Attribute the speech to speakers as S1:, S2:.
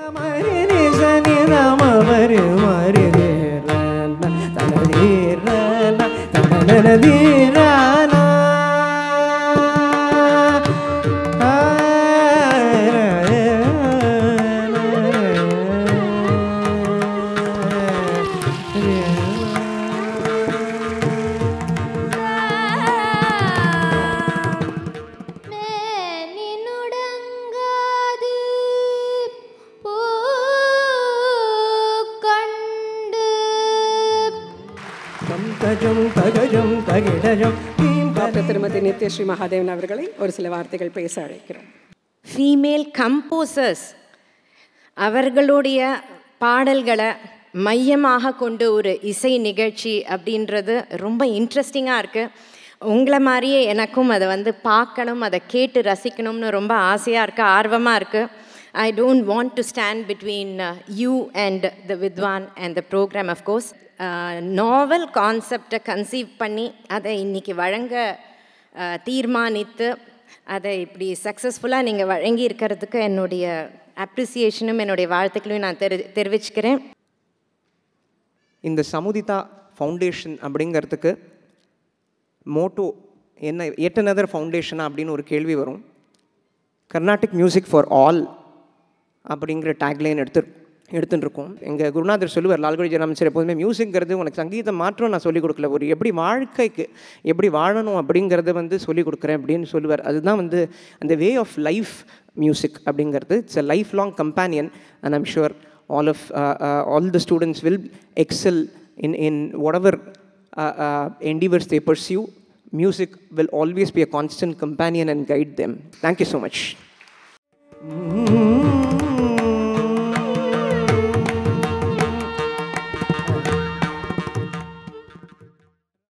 S1: மரி நிசனி நம மரி மரி தீரன தன தீரன தன தீரன
S2: மேனினுடங்காது பூக்கண்டு
S1: தம் தஜம் தகஜம் தகிடஜம் தீம்
S3: டாக்டர் திருமதி நித்யஸ்ரீ மகாதேவன் அவர்களை ஒரு சில வார்த்தைகள் பேச அழைக்கிறோம்
S4: ஃபீமேல் கம்போசர்ஸ் அவர்களுடைய பாடல்களை மையமாக கொண்டு ஒரு இசை நிகழ்ச்சி அப்படின்றது ரொம்ப இன்ட்ரெஸ்டிங்காக இருக்குது உங்களை மாதிரியே எனக்கும் அதை வந்து பார்க்கணும் அதை கேட்டு ரசிக்கணும்னு ரொம்ப ஆசையாக இருக்குது ஆர்வமாக இருக்குது I don't want to stand between you and the வித்வான் and the program of course novel கான்செப்டை கன்சீவ் பண்ணி அதை இன்னைக்கு வழங்க அஹ், தீர்மானித்து அதை இப்படி சக்ஸஸ்ஃபுல்லாக நீங்கள் வழங்கி இருக்கிறதுக்கு என்னுடைய அப்ரிசியேஷனும் என்னுடைய வாழ்த்துக்களையும் நான் தெரி தெரிவிச்சுக்கிறேன்
S1: இந்த சமுதிதா ஃபவுண்டேஷன் அப்படிங்கிறதுக்கு மோட்டோ என்ன எட் another ஃபவுண்டேஷனா அப்படின்னு ஒரு கேள்வி வரும் கர்நாடிக் மியூசிக் ஃபார் ஆல் அப்படிங்கிற டேக்லைன் எடுத்து எடுத்துட்டு இருக்கோம் எங்கள் குருநாதர் சொல்லுவார் லால்குடி ஜெயராமன் எப்போதுமே மியூசிக்ங்கிறது உனக்கு சங்கீதம் மாற்றம் நான் சொல்லிக் கொடுக்கல ஒரு எப்படி வாழ்க்கைக்கு எப்படி வாழணும் அப்படிங்கிறத வந்து சொல்லிக் கொடுக்குறேன் அப்படின்னு சொல்லுவார் அதுதான் வந்து அந்த வே ஆஃப் லைஃப் மியூசிக் அப்படிங்கிறது it's a lifelong companion and I'm sure all of uh, uh, all the students will excel in in whatever uh, uh, endeavors they pursue music will always be a constant companion and guide them thank you so much